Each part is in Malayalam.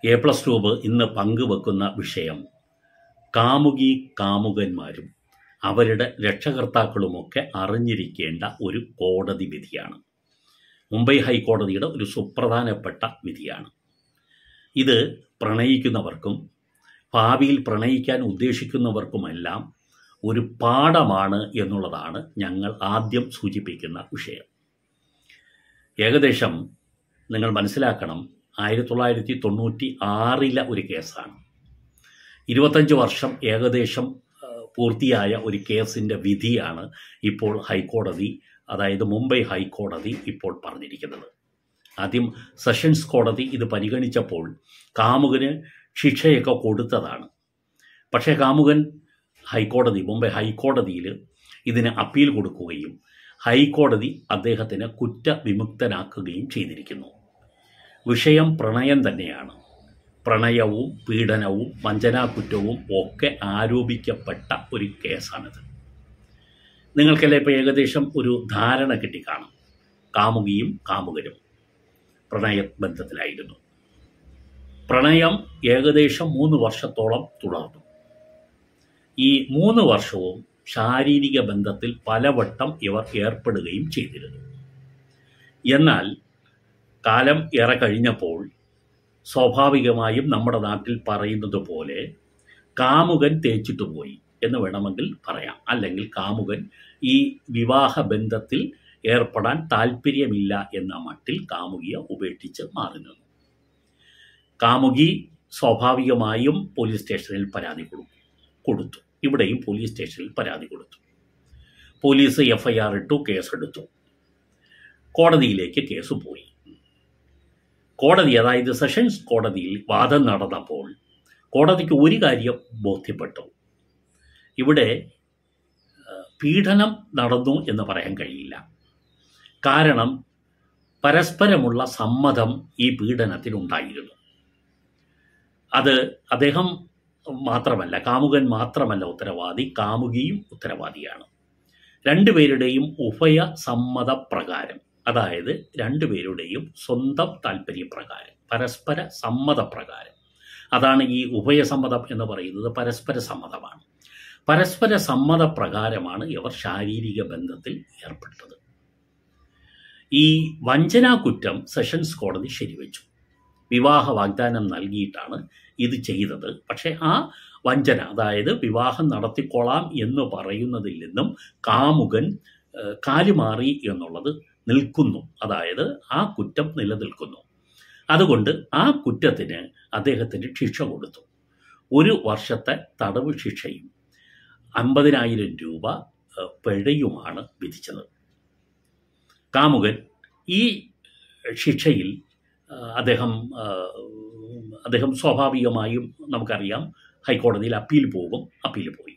എ പ്ലസ് ട്യൂബ് ഇന്ന് പങ്കുവെക്കുന്ന വിഷയം കാമുകി കാമുകന്മാരും അവരുടെ രക്ഷകർത്താക്കളുമൊക്കെ അറിഞ്ഞിരിക്കേണ്ട ഒരു കോടതി വിധിയാണ് മുംബൈ ഹൈക്കോടതിയുടെ ഒരു സുപ്രധാനപ്പെട്ട വിധിയാണ് ഇത് പ്രണയിക്കുന്നവർക്കും ഭാവിയിൽ പ്രണയിക്കാൻ ഉദ്ദേശിക്കുന്നവർക്കുമെല്ലാം ഒരു പാഠമാണ് എന്നുള്ളതാണ് ഞങ്ങൾ ആദ്യം സൂചിപ്പിക്കുന്ന വിഷയം ഏകദേശം നിങ്ങൾ മനസ്സിലാക്കണം ആയിരത്തി തൊള്ളായിരത്തി തൊണ്ണൂറ്റി ആറിലെ ഒരു കേസാണ് ഇരുപത്തഞ്ച് വർഷം ഏകദേശം ആ, പൂർത്തിയായ ഒരു കേസിൻ്റെ വിധിയാണ് ഇപ്പോൾ ഹൈക്കോടതി അതായത് മുംബൈ ഹൈക്കോടതി ഇപ്പോൾ പറഞ്ഞിരിക്കുന്നത് ആദ്യം സെഷൻസ് കോടതി ഇത് പരിഗണിച്ചപ്പോൾ കാമുകന് ശിക്ഷയൊക്കെ കൊടുത്തതാണ് പക്ഷേ കാമുകൻ ഹൈക്കോടതി മുംബൈ ഹൈക്കോടതിയിൽ ഇതിന് അപ്പീൽ കൊടുക്കുകയും ഹൈക്കോടതി അദ്ദേഹത്തിന് കുറ്റവിമുക്തനാക്കുകയും ചെയ്തിരിക്കുന്നു വിഷയം പ്രണയം തന്നെയാണ് പ്രണയവും പീഡനവും വഞ്ചനാകുറ്റവും ഒക്കെ ആരോപിക്കപ്പെട്ട ഒരു കേസാണിത് നിങ്ങൾക്കെല്ലാം ഇപ്പോൾ ഏകദേശം ഒരു ധാരണ കിട്ടിക്കാണും കാമുകിയും കാമുകരും പ്രണയ ബന്ധത്തിലായിരുന്നു പ്രണയം ഏകദേശം മൂന്ന് വർഷത്തോളം തുടർന്നു ഈ മൂന്ന് വർഷവും ശാരീരിക ബന്ധത്തിൽ പലവട്ടം ഇവർ ഏർപ്പെടുകയും ചെയ്തിരുന്നു എന്നാൽ കാലം ഏറെ കഴിഞ്ഞപ്പോൾ സ്വാഭാവികമായും നമ്മുടെ നാട്ടിൽ പറയുന്നത് പോലെ കാമുകൻ തേച്ചിട്ട് പോയി എന്ന് വേണമെങ്കിൽ പറയാം അല്ലെങ്കിൽ കാമുകൻ ഈ വിവാഹ ബന്ധത്തിൽ ഏർപ്പെടാൻ താല്പര്യമില്ല എന്ന മട്ടിൽ കാമുകിയെ ഉപേക്ഷിച്ച് മാറി നിന്നു കാമുകി സ്വാഭാവികമായും പോലീസ് സ്റ്റേഷനിൽ പരാതി കൊടുക്കും കൊടുത്തു ഇവിടെയും പോലീസ് സ്റ്റേഷനിൽ പരാതി കൊടുത്തു പോലീസ് എഫ് ഐ ആർ ഇട്ടു കേസെടുത്തു കോടതിയിലേക്ക് കേസ് പോയി കോടതി അതായത് സെഷൻസ് കോടതിയിൽ വാദം നടന്നപ്പോൾ കോടതിക്ക് ഒരു കാര്യം ബോധ്യപ്പെട്ടു ഇവിടെ ആ, പീഡനം നടന്നു എന്ന് പറയാൻ കഴിയില്ല കാരണം പരസ്പരമുള്ള സമ്മതം ഈ പീഡനത്തിനുണ്ടായിരുന്നു അത് അദ്ദേഹം മാത്രമല്ല കാമുകൻ മാത്രമല്ല ഉത്തരവാദി കാമുകിയും ഉത്തരവാദിയാണ് രണ്ടുപേരുടെയും ഉഭയ സമ്മതപ്രകാരം അതായത് രണ്ടുപേരുടെയും സ്വന്തം താല്പര്യപ്രകാരം പരസ്പര സമ്മതപ്രകാരം അതാണ് ഈ ഉഭയസമ്മതം എന്ന് പറയുന്നത് പരസ്പര സമ്മതമാണ് പരസ്പര സമ്മതപ്രകാരമാണ് ഇവർ ശാരീരിക ബന്ധത്തിൽ ഏർപ്പെട്ടത് ഈ വഞ്ചനാ കുറ്റം സെഷൻസ് കോടതി ശരിവെച്ചു വിവാഹ വാഗ്ദാനം നൽകിയിട്ടാണ് ഇത് ചെയ്തത് പക്ഷേ ആ വഞ്ചന അതായത് വിവാഹം നടത്തിക്കൊള്ളാം എന്ന് പറയുന്നതിൽ നിന്നും കാമുകൻ ഏഹ്, കാലുമാറി എന്നുള്ളത് നിൽക്കുന്നു അതായത് ആ കുറ്റം നിലനിൽക്കുന്നു അതുകൊണ്ട് ആ കുറ്റത്തിന് അദ്ദേഹത്തിന് ശിക്ഷ കൊടുത്തു ഒരു വർഷത്തെ തടവ് ശിക്ഷയും അമ്പതിനായിരം രൂപ ഏഹ്, പിഴയുമാണ് വിധിച്ചത് കാമുകൻ ഈ ശിക്ഷയിൽ ആ, അദ്ദേഹം ആ, അദ്ദേഹം സ്വാഭാവികമായും നമുക്കറിയാം ഹൈക്കോടതിയിൽ അപ്പീൽ പോകും അപ്പീൽ പോയി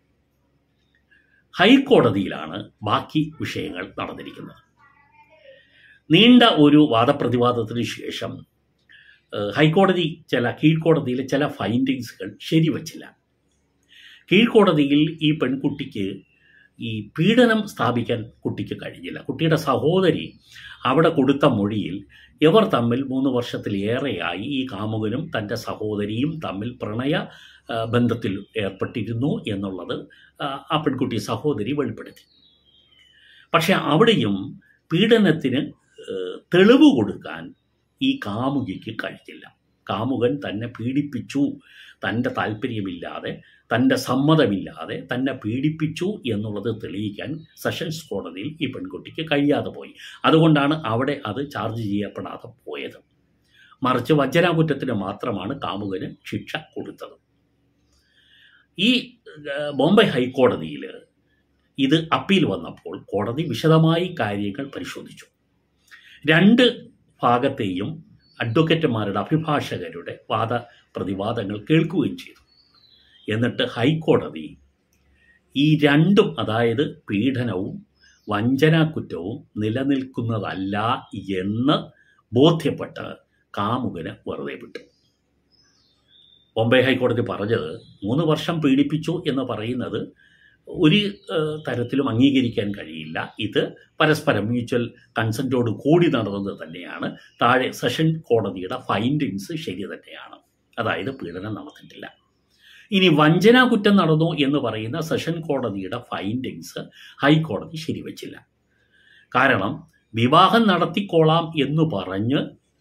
ഹൈക്കോടതിയിലാണ് ബാക്കി വിഷയങ്ങൾ നടന്നിരിക്കുന്നത് നീണ്ട ഒരു വാദപ്രതിവാദത്തിന് ശേഷം ഏഹ്, ഹൈക്കോടതി ചില കീഴ്ക്കോടതിയിലെ ചില ഫൈൻഡിങ്സുകൾ ശരിവച്ചില്ല കീഴ്ക്കോടതിയിൽ ഈ പെൺകുട്ടിക്ക് ഈ പീഡനം സ്ഥാപിക്കാൻ കുട്ടിക്ക് കഴിഞ്ഞില്ല കുട്ടിയുടെ സഹോദരി അവിടെ കൊടുത്ത മൊഴിയിൽ ഇവർ തമ്മിൽ മൂന്ന് വർഷത്തിലേറെയായി ഈ കാമുകനും തൻ്റെ സഹോദരിയും തമ്മിൽ പ്രണയ ആ, ബന്ധത്തിൽ ഏർപ്പെട്ടിരുന്നു എന്നുള്ളത് ആ, ആ പെൺകുട്ടി സഹോദരി വെളിപ്പെടുത്തി പക്ഷെ അവിടെയും പീഡനത്തിന് ഏഹ്, തെളിവ് കൊടുക്കാൻ ഈ കാമുകിക്ക് കഴിഞ്ഞില്ല കാമുകൻ തന്നെ പീഡിപ്പിച്ചു തൻ്റെ താല്പര്യമില്ലാതെ തൻ്റെ സമ്മതമില്ലാതെ തന്നെ പീഡിപ്പിച്ചു എന്നുള്ളത് തെളിയിക്കാൻ സെഷൻസ് കോടതിയിൽ ഈ പെൺകുട്ടിക്ക് കഴിയാതെ പോയി അതുകൊണ്ടാണ് അവിടെ അത് ചാർജ് ചെയ്യപ്പെടാതെ പോയത് മറിച്ച് വഞ്ചനാകുറ്റത്തിന് മാത്രമാണ് കാമുകന് ശിക്ഷ കൊടുത്തത് ഈ ഏഹ്, ബോംബെ ഹൈക്കോടതിയിൽ ഇത് അപ്പീൽ വന്നപ്പോൾ കോടതി വിശദമായി കാര്യങ്ങൾ പരിശോധിച്ചു രണ്ട് ഭാഗത്തെയും അഡ്വക്കേറ്റുമാരുടെ അഭിഭാഷകരുടെ വാദ പ്രതിവാദങ്ങൾ കേൾക്കുകയും ചെയ്തു എന്നിട്ട് ഹൈക്കോടതി ഈ രണ്ടും അതായത് പീഡനവും വഞ്ചനാക്കുറ്റവും നിലനിൽക്കുന്നതല്ല എന്ന് ബോധ്യപ്പെട്ട് കാമുകന് വെറുതെ വിട്ടു ബോംബെ ഹൈക്കോടതി പറഞ്ഞത് മൂന്ന് വർഷം പീഡിപ്പിച്ചു എന്ന് പറയുന്നത് ഒരു ഏഹ്, തരത്തിലും അംഗീകരിക്കാൻ കഴിയില്ല ഇത് പരസ്പരം മ്യൂച്വൽ കൺസെൻറ്റോട് കൂടി നടന്നത് തന്നെയാണ് താഴെ സെഷൻ കോടതിയുടെ ഫൈൻഡിങ്സ് ശരി തന്നെയാണ് അതായത് പീഡനം നടന്നിട്ടില്ല ഇനി വഞ്ചന കുറ്റം നടന്നു എന്ന് പറയുന്ന സെഷൻ കോടതിയുടെ ഫൈൻഡിങ്സ് ഹൈക്കോടതി ശരിവച്ചില്ല കാരണം വിവാഹം നടത്തിക്കോളാം എന്ന് പറഞ്ഞ്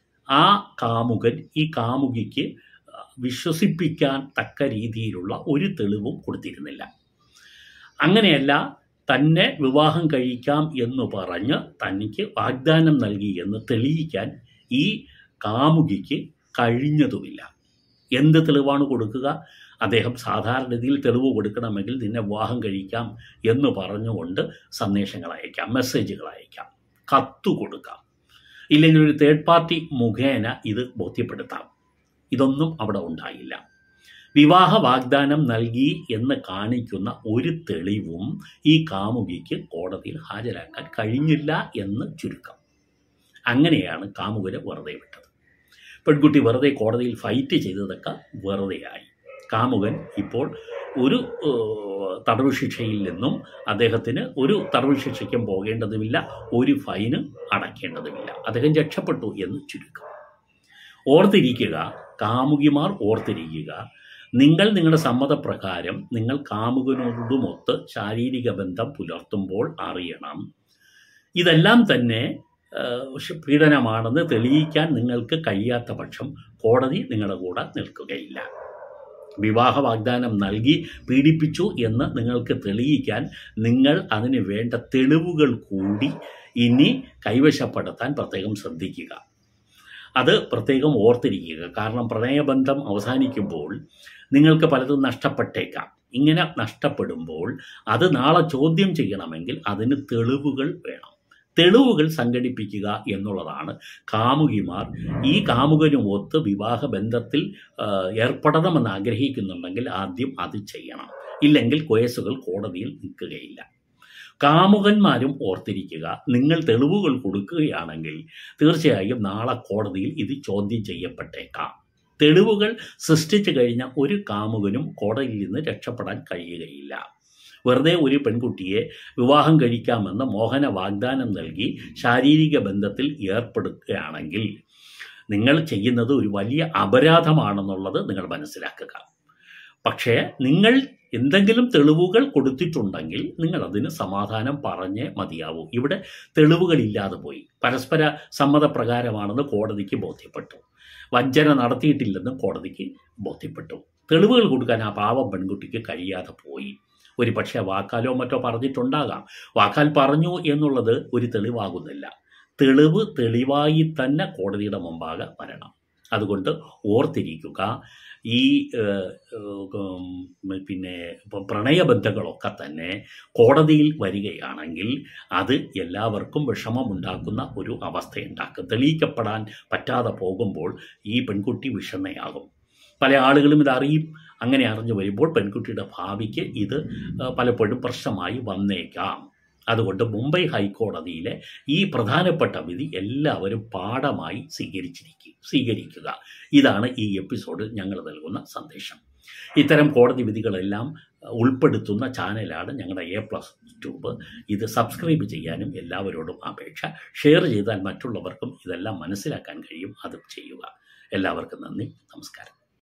ആ കാമുകൻ ഈ കാമുകിക്ക് വിശ്വസിപ്പിക്കാൻ തക്ക രീതിയിലുള്ള ഒരു തെളിവും കൊടുത്തിരുന്നില്ല അങ്ങനെയല്ല തന്നെ വിവാഹം കഴിക്കാം എന്ന് പറഞ്ഞ് തനിക്ക് വാഗ്ദാനം നൽകി എന്ന് തെളിയിക്കാൻ ഈ കാമുകിക്ക് കഴിഞ്ഞതുമില്ല എന്ത് തെളിവാണ് കൊടുക്കുക അദ്ദേഹം സാധാരണഗതിയിൽ തെളിവ് കൊടുക്കണമെങ്കിൽ നിന്നെ വിവാഹം കഴിക്കാം എന്ന് പറഞ്ഞുകൊണ്ട് സന്ദേശങ്ങൾ അയക്കാം മെസ്സേജുകൾ അയക്കാം കത്ത് കൊടുക്കാം ഇല്ലെങ്കിൽ ഒരു തേർഡ് പാർട്ടി മുഖേന ഇത് ബോധ്യപ്പെടുത്താം ഇതൊന്നും അവിടെ ഉണ്ടായില്ല വിവാഹ വാഗ്ദാനം നൽകി എന്ന് കാണിക്കുന്ന ഒരു തെളിവും ഈ കാമുകിക്ക് കോടതിയിൽ ഹാജരാക്കാൻ കഴിഞ്ഞില്ല എന്ന് ചുരുക്കം അങ്ങനെയാണ് കാമുകനെ വെറുതെ വിട്ടത് പെൺകുട്ടി വെറുതെ കോടതിയിൽ ഫൈറ്റ് ചെയ്തതൊക്കെ വെറുതെയായി കാമുകൻ ഇപ്പോൾ ഒരു ഏഹ്, തടവ് ശിക്ഷയിൽ നിന്നും അദ്ദേഹത്തിന് ഒരു തടവ് ശിക്ഷയ്ക്കും പോകേണ്ടതുമില്ല ഒരു ഫൈന് അടയ്ക്കേണ്ടതുമില്ല അദ്ദേഹം രക്ഷപ്പെട്ടു എന്ന് ചുരുക്കം ഓർത്തിരിക്കുക കാമുകിമാർ ഓർത്തിരിക്കുക നിങ്ങൾ നിങ്ങളുടെ സമ്മതപ്രകാരം നിങ്ങൾ കാമുകനോടുമൊത്ത് ശാരീരിക ബന്ധം പുലർത്തുമ്പോൾ അറിയണം ഇതെല്ലാം തന്നെ ഏഹ്, ഷ് പീഡനമാണെന്ന് തെളിയിക്കാൻ നിങ്ങൾക്ക് കഴിയാത്ത പക്ഷം കോടതി നിങ്ങളുടെ കൂടെ നിൽക്കുകയില്ല വിവാഹ വാഗ്ദാനം നൽകി പീഡിപ്പിച്ചു എന്ന് നിങ്ങൾക്ക് തെളിയിക്കാൻ നിങ്ങൾ അതിന് വേണ്ട തെളിവുകൾ കൂടി ഇനി കൈവശപ്പെടുത്താൻ പ്രത്യേകം ശ്രദ്ധിക്കുക അത് പ്രത്യേകം ഓർത്തിരിക്കുക കാരണം പ്രണയബന്ധം അവസാനിക്കുമ്പോൾ നിങ്ങൾക്ക് പലതും നഷ്ടപ്പെട്ടേക്കാം ഇങ്ങനെ നഷ്ടപ്പെടുമ്പോൾ അത് നാളെ ചോദ്യം ചെയ്യണമെങ്കിൽ അതിന് തെളിവുകൾ വേണം തെളിവുകൾ സംഘടിപ്പിക്കുക എന്നുള്ളതാണ് കാമുകിമാർ ഈ കാമുകനുമൊത്ത് വിവാഹ ബന്ധത്തിൽ ആ, ഏർപ്പെടണമെന്ന് ആഗ്രഹിക്കുന്നുണ്ടെങ്കിൽ ആദ്യം അത് ചെയ്യണം ഇല്ലെങ്കിൽ കേസുകൾ കോടതിയിൽ നിൽക്കുകയില്ല കാമുകന്മാരും ഓർത്തിരിക്കുക നിങ്ങൾ തെളിവുകൾ കൊടുക്കുകയാണെങ്കിൽ തീർച്ചയായും നാളെ കോടതിയിൽ ഇത് ചോദ്യം ചെയ്യപ്പെട്ടേക്കാം തെളിവുകൾ സൃഷ്ടിച്ചു കഴിഞ്ഞ ഒരു കാമുകനും കോടതിയിൽ നിന്ന് രക്ഷപ്പെടാൻ കഴിയുകയില്ല വെറുതെ ഒരു പെൺകുട്ടിയെ വിവാഹം കഴിക്കാമെന്ന് മോഹന വാഗ്ദാനം നൽകി ശാരീരിക ബന്ധത്തിൽ ഏർപ്പെടുകയാണെങ്കിൽ നിങ്ങൾ ചെയ്യുന്നത് ഒരു വലിയ അപരാധമാണെന്നുള്ളത് നിങ്ങൾ മനസ്സിലാക്കുക പക്ഷേ നിങ്ങൾ എന്തെങ്കിലും തെളിവുകൾ കൊടുത്തിട്ടുണ്ടെങ്കിൽ നിങ്ങൾ അതിന് സമാധാനം പറഞ്ഞേ മതിയാവൂ ഇവിടെ തെളിവുകളില്ലാതെ പോയി പരസ്പര സമ്മതപ്രകാരമാണെന്ന് കോടതിക്ക് ബോധ്യപ്പെട്ടു വഞ്ചന നടത്തിയിട്ടില്ലെന്ന് കോടതിക്ക് ബോധ്യപ്പെട്ടു തെളിവുകൾ കൊടുക്കാൻ ആ പാവം പെൺകുട്ടിക്ക് കഴിയാതെ പോയി ഒരു പക്ഷേ വാക്കാലോ മറ്റോ പറഞ്ഞിട്ടുണ്ടാകാം വാക്കാൽ പറഞ്ഞു എന്നുള്ളത് ഒരു തെളിവാകുന്നില്ല തെളിവ് തെളിവായി തന്നെ കോടതിയുടെ മുമ്പാകെ വരണം അതുകൊണ്ട് ഓർത്തിരിക്കുക ഈ ഏഹ്, ഏഹ്, ഉം, പിന്നെ ഇപ്പം പ്രണയബന്ധങ്ങളൊക്കെ തന്നെ കോടതിയിൽ വരികയാണെങ്കിൽ അത് എല്ലാവർക്കും വിഷമമുണ്ടാക്കുന്ന ഒരു അവസ്ഥയുണ്ടാക്കും തെളിയിക്കപ്പെടാൻ പറ്റാതെ പോകുമ്പോൾ ഈ പെൺകുട്ടി വിഷമയാകും പല ആളുകളും ഇത് അറിയും അങ്ങനെ അറിഞ്ഞു വരുമ്പോൾ പെൺകുട്ടിയുടെ ഭാവിക്ക് ഇത് ഏഹ്, പലപ്പോഴും പ്രശ്നമായി വന്നേക്കാം അതുകൊണ്ട് മുംബൈ ഹൈക്കോടതിയിലെ ഈ പ്രധാനപ്പെട്ട വിധി എല്ലാവരും പാഠമായി സ്വീകരിച്ചിരിക്കുക സ്വീകരിക്കുക ഇതാണ് ഈ എപ്പിസോഡിൽ ഞങ്ങൾ നൽകുന്ന സന്ദേശം ഇത്തരം കോടതി വിധികളെല്ലാം അഹ്, ഉൾപ്പെടുത്തുന്ന ചാനലാണ് ഞങ്ങളുടെ എ പ്ലസ് ട്യൂബ് ഇത് സബ്സ്ക്രൈബ് ചെയ്യാനും എല്ലാവരോടും അപേക്ഷ ഷെയർ ചെയ്താൽ മറ്റുള്ളവർക്കും ഇതെല്ലാം മനസ്സിലാക്കാൻ കഴിയും അത് ചെയ്യുക എല്ലാവർക്കും നന്ദി നമസ്കാരം